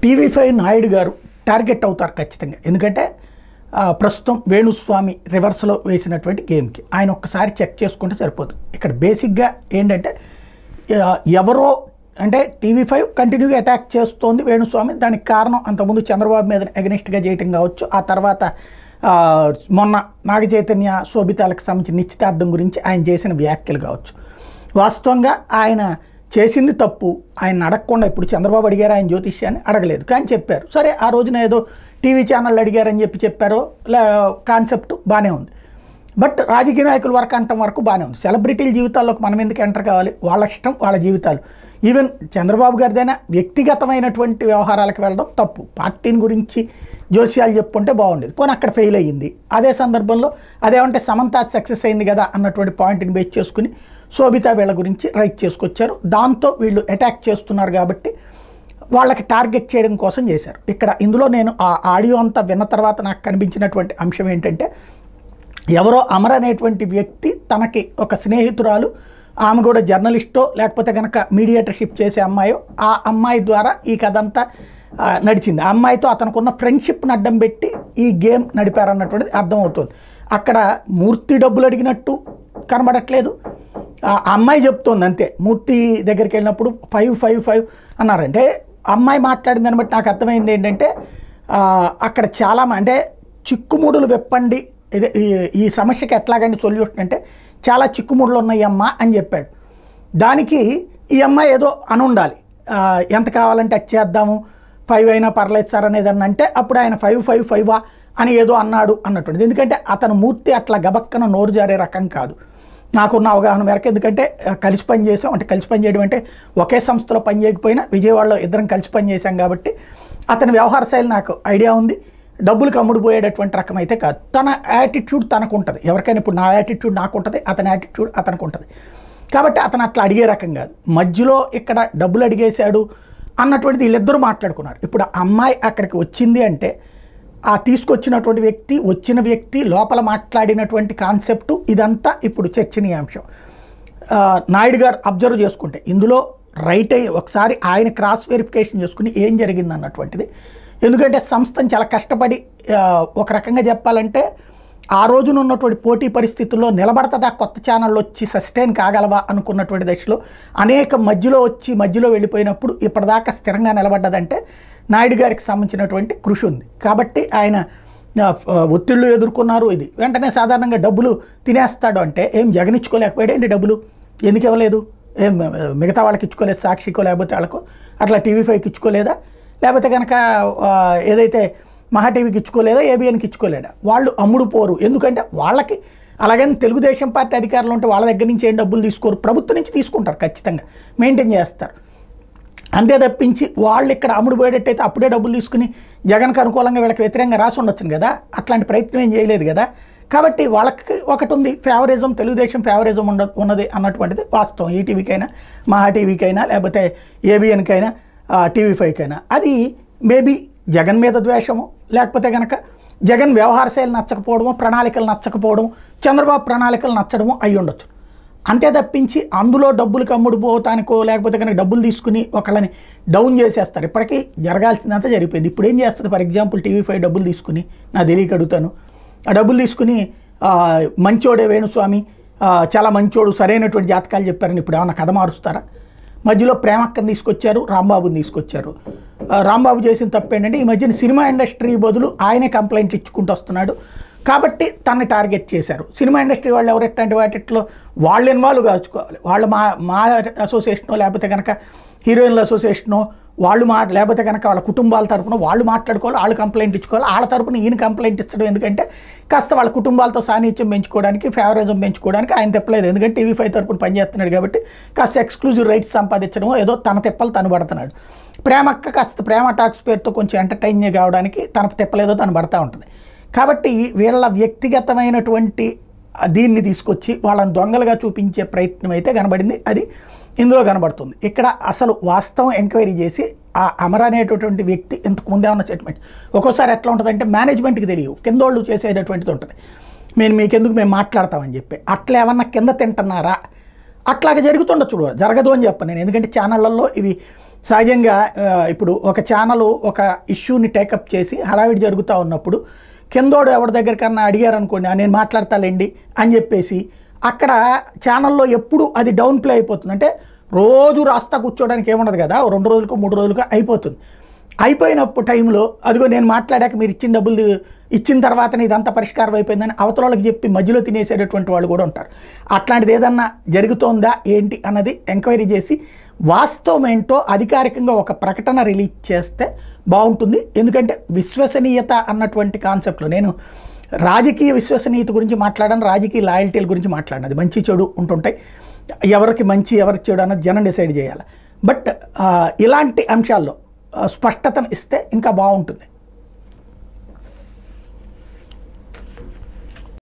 TV five Naidu గారు target అవుతారు ఖచ్చితంగా ఎందుకంటే ఆ, ప్రస్తుతం వేణుస్వామి రివర్స్లో వేసినటువంటి గేమ్కి ఆయన ఒక్కసారి చెక్ చేసుకుంటే సరిపోతుంది ఇక్కడ బేసిక్గా ఏంటంటే ఆ, ఎవరో అంటే టీవీ ఫైవ్ కంటిన్యూగా అటాక్ చేస్తోంది వేణుస్వామి దానికి కారణం అంతకుముందు చంద్రబాబు మీద అగనిస్ట్గా చేయటం కావచ్చు ఆ తర్వాత ఆ, మొన్న నాగ చైతన్య శోభితాలకు సంబంధించిన నిశ్చితార్థం గురించి ఆయన చేసిన వ్యాఖ్యలు కావచ్చు వాస్తవంగా ఆయన చేసింది తప్పు ఆయన అడగకుండా ఇప్పుడు చంద్రబాబు అడిగారు ఆయన జ్యోతిష్యాన్ని అడగలేదు కానీ చెప్పారు సరే ఆ రోజున ఏదో టీవీ ఛానల్ అడిగారని చెప్పి చెప్పారో లే కాన్సెప్ట్ బాగానే ఉంది బట్ రాజకీయ నాయకుల వరకు అంటం వరకు బాగానే ఉంది సెలబ్రిటీల జీవితాల్లోకి మనం ఎందుకు ఎంటర్ కావాలి వాళ్ళ ఇష్టం వాళ్ళ జీవితాలు ఈవెన్ చంద్రబాబు గారిదైనా వ్యక్తిగతమైనటువంటి వ్యవహారాలకు వెళ్ళడం తప్పు పార్టీని గురించి జోస్యాలు చెప్పుకుంటే బాగుండేది పోనీ అక్కడ ఫెయిల్ అయ్యింది అదే సందర్భంలో అదేమంటే సమంత సక్సెస్ అయింది కదా అన్నటువంటి పాయింట్ని బేస్ చేసుకుని శోభిత వీళ్ళ గురించి రైట్ చేసుకొచ్చారు దాంతో వీళ్ళు అటాక్ చేస్తున్నారు కాబట్టి వాళ్ళకి టార్గెట్ చేయడం కోసం చేశారు ఇక్కడ ఇందులో నేను ఆ ఆడియో అంతా విన్న తర్వాత నాకు కనిపించినటువంటి అంశం ఏంటంటే ఎవరో అమర్ అనేటువంటి వ్యక్తి తనకి ఒక స్నేహితురాలు ఆమె కూడా జర్నలిస్టో లేకపోతే కనుక మీడియేటర్షిప్ చేసే అమ్మాయో ఆ అమ్మాయి ద్వారా ఈ కథ అంతా ఆ, నడిచింది ఆ అమ్మాయితో అతనుకున్న ఫ్రెండ్షిప్ని అడ్డం పెట్టి ఈ గేమ్ నడిపారన్నటువంటిది అర్థమవుతుంది అక్కడ మూర్తి డబ్బులు అడిగినట్టు కనబడట్లేదు ఆ అమ్మాయి చెప్తోంది అంతే మూర్తి దగ్గరికి వెళ్ళినప్పుడు ఫైవ్ ఫైవ్ ఫైవ్ అన్నారంటే అమ్మాయి మాట్లాడిన దాన్ని బట్టి నాకు అర్థమైంది ఏంటంటే ఆ, అక్కడ చాలా మ- అంటే చిక్కుముడులు విప్పండి ఇదే ఈ- ఈ సమస్యకి ఎట్లాగండి సొల్యూషన్ అంటే చాలా చిక్కుముడులు ఉన్నాయి అమ్మా అని చెప్పాడు దానికి ఈ అమ్మాయి ఏదో అని ఉండాలి ఆ, ఎంత కావాలంటే అది చేద్దాము ఫైవ్ అయినా పర్లేదు సార్ అనేది అని అంటే అప్పుడు ఆయన ఫైవ్ ఫైవ్ ఫైవా అని ఏదో అన్నాడు అన్నట్టు ఎందుకంటే అతను మూర్తి అట్లా గబక్కన నోరు జారే రకం కాదు నాకున్న అవగాహన మేరకు ఎందుకంటే ఆ, కలిసి పని చేసాం అంటే కలిసి పని చేయడం అంటే ఒకే సంస్థలో పని చేయకపోయినా విజయవాడలో ఇద్దరం కలిసి పని చేశాం కాబట్టి అతని వ్యవహార శైలి నాకు ఐడియా ఉంది డబ్బులకు అమ్ముడుపోయేటటువంటి రకం అయితే కాదు తన యాటిట్యూడ్ తనకు ఉంటుంది ఎవరికైనా ఇప్పుడు నా యాటిట్యూడ్ నాకు ఉంటుంది అతని యాటిట్యూడ్ అతనికి ఉంటుంది కాబట్టి అతను అట్లా అడిగే రకం కాదు మధ్యలో ఇక్కడ డబ్బులు అడిగేశాడు అన్నటువంటిది వీళ్ళిద్దరూ మాట్లాడుకున్నారు ఇప్పుడు ఆ అమ్మాయి అక్కడికి వచ్చింది అంటే ఆ తీసుకొచ్చినటువంటి వ్యక్తి వచ్చిన వ్యక్తి లోపల మాట్లాడినటువంటి కాన్సెప్ట్ ఇదంతా ఇప్పుడు చర్చనీయాంశం ఆ, నాయుడు గారు అబ్జర్వ్ చేసుకుంటే ఇందులో రైట్ అయ్యి ఒకసారి ఆయన క్రాస్ వెరిఫికేషన్ చేసుకుని ఏం జరిగింది అన్నటువంటిది ఎందుకంటే సంస్థను చాలా కష్టపడి ఆ, ఒక రకంగా చెప్పాలంటే ఆ రోజున ఉన్నటువంటి పోటీ పరిస్థితుల్లో నిలబడతదా కొత్త ఛానళ్ళు వచ్చి సస్టైన్ కాగలవా అనుకున్నటువంటి దశలో అనేక మధ్యలో వచ్చి మధ్యలో వెళ్ళిపోయినప్పుడు ఇప్పటిదాకా స్థిరంగా నిలబడ్డదంటే నాయుడు గారికి సంబంధించినటువంటి కృషి ఉంది కాబట్టి ఆయన ఆ, ఒత్తిళ్ళు ఎదుర్కొన్నారు ఇది వెంటనే సాధారణంగా డబ్బులు తినేస్తాడు అంటే ఏం జగన్ ఇచ్చుకోలేకపోయాడు ఏంటి డబ్బులు ఎందుకు ఇవ్వలేదు ఏం మిగతా వాళ్ళకి ఇచ్చుకోలేదు సాక్షికో లేకపోతే వాళ్ళకో అట్లా టీవీ ఫైవ్కి ఇచ్చుకోలేదా లేకపోతే కనుక ఆ, ఏదైతే మహా టీవీకి ఇచ్చుకోలేదా ఏబిఎన్కి ఇచ్చుకోలేదా వాళ్ళు అమ్ముడు పోరు ఎందుకంటే వాళ్ళకి అలాగని తెలుగుదేశం పార్టీ అధికారులు ఉంటే వాళ్ళ దగ్గర నుంచి ఏం డబ్బులు తీసుకోరు ప్రభుత్వం నుంచి తీసుకుంటారు ఖచ్చితంగా మెయింటైన్ చేస్తారు అంతే తప్పించి వాళ్ళు ఇక్కడ అమ్ముడు పోయేటట్టయితే అప్పుడే డబ్బులు తీసుకుని జగన్కి అనుకూలంగా వీళ్ళకి వ్యతిరేకంగా రాసి ఉండొచ్చు కదా అట్లాంటి ప్రయత్నం ఏం చేయలేదు కదా కాబట్టి వాళ్ళకి ఒకటి ఉంది ఫేవరిజం తెలుగుదేశం ఫేవరిజం ఉండ ఉన్నది అన్నటువంటిది వాస్తవం ఈటీవీకైనా మహా టీవీకైనా లేకపోతే ఏబిఎన్కైనా టీవీ ఫైవ్కైనా అది మేబీ జగన్ మీద ద్వేషము లేకపోతే కనుక జగన్ వ్యవహార శైలి నచ్చకపోవడము ప్రణాళికలు నచ్చకపోవడం చంద్రబాబు ప్రణాళికలు నచ్చడము అయి ఉండొచ్చు అంతే తప్పించి అందులో డబ్బులు కమ్ముడు పోతానికో లేకపోతే కనుక డబ్బులు తీసుకుని ఒకళ్ళని డౌన్ చేసేస్తారు ఇప్పటికీ జరగాల్సిందంతా జరిగిపోయింది ఇప్పుడు ఏం చేస్తుంది ఫర్ ఎగ్జాంపుల్ టీవీ ఫైవ్ డబ్బులు తీసుకుని నా తెలియక అడుగుతాను ఆ డబ్బులు తీసుకుని ఆ, మంచోడే వేణుస్వామి ఆ, చాలా మంచోడు సరైనటువంటి జాతకాలు చెప్పారని ఇప్పుడు ఏమన్నా కథ మారుస్తారా మధ్యలో ప్రేమక్కని తీసుకొచ్చారు రాంబాబుని తీసుకొచ్చారు ఆ, రాంబాబు చేసిన తప్పు ఏంటంటే ఈ మధ్యన సినిమా ఇండస్ట్రీ బదులు ఆయనే కంప్లైంట్లు ఇచ్చుకుంటూ వస్తున్నాడు కాబట్టి తనని టార్గెట్ చేశారు సినిమా ఇండస్ట్రీ వాళ్ళు ఎవరు ఎట్లాంటి వాటిట్లో వాళ్ళు ఇన్వాల్వ్ కాచుకోవాలి వాళ్ళు మా మా అసోసియేషనో లేకపోతే కనుక హీరోయిన్ల అసోసియేషనో వాళ్ళు మా లేకపోతే కనుక వాళ్ళ కుటుంబాల తరపున వాళ్ళు మాట్లాడుకోవాలి వాళ్ళు కంప్లైంట్ ఇచ్చుకోవాలి వాళ్ళ తరపున ఈయన కంప్లైంట్ ఇచ్చడం ఎందుకంటే కాస్త వాళ్ళ కుటుంబాలతో సాన్నిధ్యం పెంచుకోవడానికి ఫేవరిజం పెంచుకోవడానికి ఆయన తెప్పలేదు ఎందుకంటే టీవీ ఫైవ్ తరపున పనిచేస్తున్నాడు కాబట్టి కాస్త ఎక్స్క్లూజివ్ రైట్స్ సంపాదించడం ఏదో తన తెప్పలు తను పడుతున్నాడు ప్రేమక్క కాస్త ప్రేమ టాక్స్ పేరుతో కొంచెం ఎంటర్టైన్ కావడానికి తన తెప్పలేదో తను పడతా ఉంటుంది కాబట్టి వీళ్ళ వ్యక్తిగతమైనటువంటి దీన్ని తీసుకొచ్చి వాళ్ళని దొంగలుగా చూపించే ప్రయత్నం అయితే కనబడింది అది ఇందులో కనబడుతుంది ఇక్కడ అసలు వాస్తవం ఎంక్వైరీ చేసి ఆ అమర అనేటటువంటి వ్యక్తి ఇంతకు ముందే ఉన్న సెటిల్మెంట్ ఒక్కోసారి ఎట్లా ఉంటుందంటే మేనేజ్మెంట్కి తెలియవు కిందోళ్ళు చేసేటటువంటిది ఉంటుంది మేము మీకెందుకు మేము మాట్లాడతామని చెప్పి అట్లా ఏమన్నా కింద తింటున్నారా అట్లాగే జరుగుతుండొచ్చు కూడా జరగదు అని చెప్పను నేను ఎందుకంటే ఛానళ్ళల్లో ఇవి సహజంగా ఆ, ఇప్పుడు ఒక ఛానల్ ఒక ఇష్యూని టేకప్ చేసి హడావిడి జరుగుతూ ఉన్నప్పుడు కిందోడు ఎవరి దగ్గరికన్నా అడిగారు అనుకోండి "ఆ, నేను మాట్లాడతాలేండి అని చెప్పేసి అక్కడ ఛానల్లో ఎప్పుడు అది డౌన్ ప్లే అయిపోతుంది అంటే రోజు రాస్తా కూర్చోవడానికి ఏముండదు కదా ఓ రెండు రోజులకు మూడు రోజులకు అయిపోతుంది అయిపోయినప్పుడు టైంలో అదిగో నేను మాట్లాడాక మీరు ఇచ్చిన డబ్బులు ఇచ్చిన తర్వాతనే ఇదంతా పరిష్కారం అయిపోయిందని అవతల వాళ్ళకి చెప్పి మధ్యలో తినేసేటటువంటి వాళ్ళు కూడా ఉంటారు అట్లాంటిది ఏదన్నా జరుగుతోందా ఏంటి అన్నది ఎంక్వైరీ చేసి వాస్తవం ఏంటో అధికారికంగా ఒక ప్రకటన రిలీజ్ చేస్తే బాగుంటుంది ఎందుకంటే విశ్వసనీయత అన్నటువంటి కాన్సెప్ట్లో నేను రాజకీయ విశ్వసనీయత గురించి మాట్లాడాను రాజకీయ లాయల్టీల గురించి మాట్లాడాను అది మంచి చెడు ఉంటుంటాయి ఎవరికి మంచి ఎవరికి చెడు అన్నది జనం డిసైడ్ చేయాలి బట్ ఆ, ఇలాంటి అంశాల్లో ఆ, స్పష్టతను ఇస్తే ఇంకా బాగుంటుంది